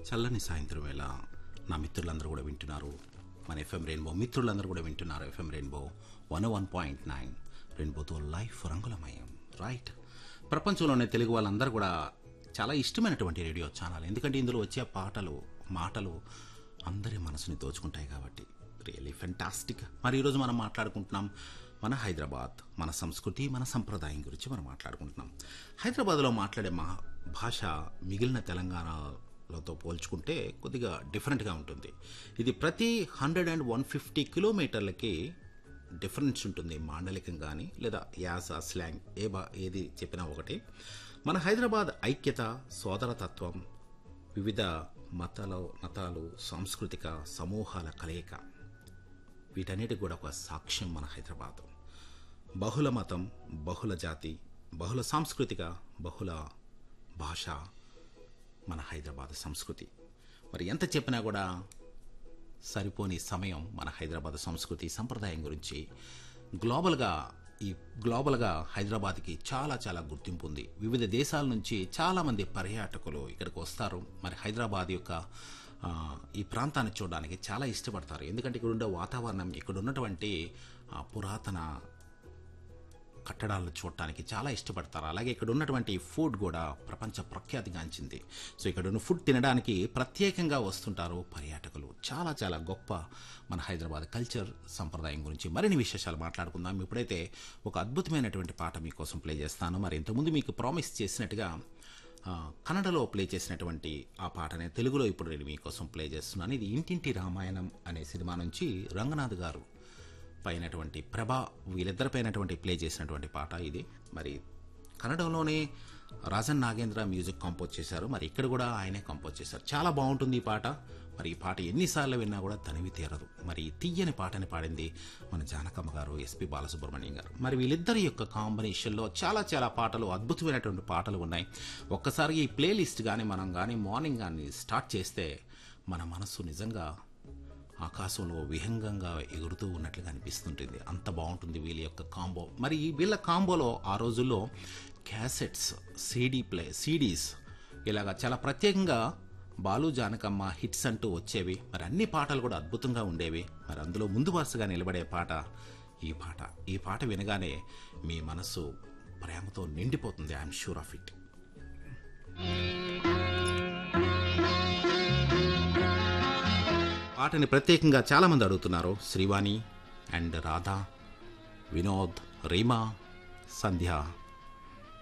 చల్లని సాయంత్రం వేళ నా మిత్రులందరూ కూడా వింటున్నారు మన ఎఫ్ఎం రెయిన్బో మిత్రులందరూ కూడా వింటున్నారు F M rainbow one one point nine రెయిన్బోతో లైఫ్ రంగులమయం రైట్ ప్రపంచంలోనే తెలుగు వాళ్ళందరూ కూడా చాలా ఇష్టమైనటువంటి రేడియో ఛానల్ ఎందుకంటే ఇందులో వచ్చే పాటలు మాటలు అందరి మనసుని దోచుకుంటాయి కాబట్టి రియల్లీ ఫెంటాస్టిక్ మరి ఈరోజు మనం మాట్లాడుకుంటున్నాం మన హైదరాబాద్ మన సంస్కృతి మన సంప్రదాయం గురించి మనం మాట్లాడుకుంటున్నాం హైదరాబాద్లో మాట్లాడే మా భాష మిగిలిన తెలంగాణలతో పోల్చుకుంటే కొద్దిగా డిఫరెంట్గా ఉంటుంది ఇది ప్రతి హండ్రెడ్ అండ్ వన్ ఫిఫ్టీ కిలోమీటర్లకి డిఫరెన్స్ ఉంటుంది మాండలికం కానీ లేదా యాస స్లాంగ్ ఏ బా ఏది చెప్పినా ఒకటి మన హైదరాబాద్ ఐక్యత సోదరతత్వం వివిధ మతాలు మతాలు సాంస్కృతిక సమూహాల కలయిక వీటన్నిటికి కూడా ఒక సాక్ష్యం మన హైదరాబాద్ బహుళ మతం బహుళ జాతి బహుళ సాంస్కృతిక బహుళ భాష మన హైదరాబాద్ సంస్కృతి మరి ఎంత చెప్పినా కూడా సరిపోని సమయం మన హైదరాబాద్ సంస్కృతి సంప్రదాయం గురించి గ్లోబల్గా ఈ గ్లోబల్గా హైదరాబాద్కి చాలా చాలా గుర్తింపు ఉంది వివిధ దేశాల నుంచి చాలామంది పర్యాటకులు ఇక్కడికి వస్తారు మరి హైదరాబాద్ యొక్క ఆ, ఈ ప్రాంతాన్ని చూడడానికి చాలా ఇష్టపడతారు ఎందుకంటే ఇక్కడ ఉండే వాతావరణం ఇక్కడ ఉన్నటువంటి ఆ, పురాతన కట్టడాలను చూడటానికి చాలా ఇష్టపడతారు అలాగే ఇక్కడ ఉన్నటువంటి ఫుడ్ కూడా ప్రపంచ ప్రఖ్యాతిగాంచింది సో ఇక్కడ ఉన్న ఫుడ్ తినడానికి ప్రత్యేకంగా వస్తుంటారు పర్యాటకులు చాలా చాలా గొప్ప మన హైదరాబాద్ కల్చర్ సంప్రదాయం గురించి మరిన్ని విశేషాలు మాట్లాడుకుందాం ఇప్పుడైతే ఒక అద్భుతమైనటువంటి పాట మీకోసం ప్లే చేస్తాను మరి ఇంతకుముందు మీకు ప్రామిస్ చేసినట్టుగా ఆ, కన్నడలో ప్లే చేసినటువంటి ఆ పాటనే తెలుగులో ఇప్పుడు నేను మీకోసం ప్లే చేస్తున్నాను ఇది ఇంటింటి రామాయణం అనే సినిమా నుంచి రంగనాథ్ గారు పైనటువంటి ప్రభ వీళ్ళిద్దరిపైనటువంటి ప్లే చేసినటువంటి పాట ఇది మరి కన్నడంలోనే రాజన్ నాగేంద్ర మ్యూజిక్ కంపోజ్ చేశారు మరి ఇక్కడ కూడా ఆయనే కంపోజ్ చేశారు చాలా బాగుంటుంది ఈ పాట మరి ఈ పాట ఎన్నిసార్లు విన్నా కూడా తనివి తీరదు మరి ఈ తీయని పాటని పాడింది మన జానకమ్మ గారు ఎస్పి బాలసుబ్రహ్మణ్యం గారు మరి వీళ్ళిద్దరి యొక్క కాంబినేషన్లో చాలా చాలా పాటలు అద్భుతమైనటువంటి పాటలు ఉన్నాయి ఒక్కసారి ఈ ప్లేలిస్ట్ కానీ మనం కానీ మార్నింగ్ కానీ స్టార్ట్ చేస్తే మన మనస్సు నిజంగా ఆకాశంలో విహంగంగా ఎగురుతూ ఉన్నట్లుగా అనిపిస్తుంటుంది అంత బాగుంటుంది వీళ్ళ యొక్క కాంబో మరి ఈ వీళ్ళ కాంబోలో ఆ రోజుల్లో క్యాసెట్స్ సీడీ ప్లే సీడీస్ ఇలాగా చాలా ప్రత్యేకంగా బాలు జానకమ్మ హిట్స్ అంటూ వచ్చేవి మరి అన్ని పాటలు కూడా అద్భుతంగా ఉండేవి మరి అందులో ముందు వరుసగా నిలబడే పాట ఈ పాట ఈ పాట వినగానే మీ మనస్సు ప్రేమతో నిండిపోతుంది ఐఎమ్ షూర్ ఆఫ్ ఇట్ పాటని ప్రత్యేకంగా చాలామంది అడుగుతున్నారు శ్రీవాణి అండ్ రాధా వినోద్ రీమా సంధ్య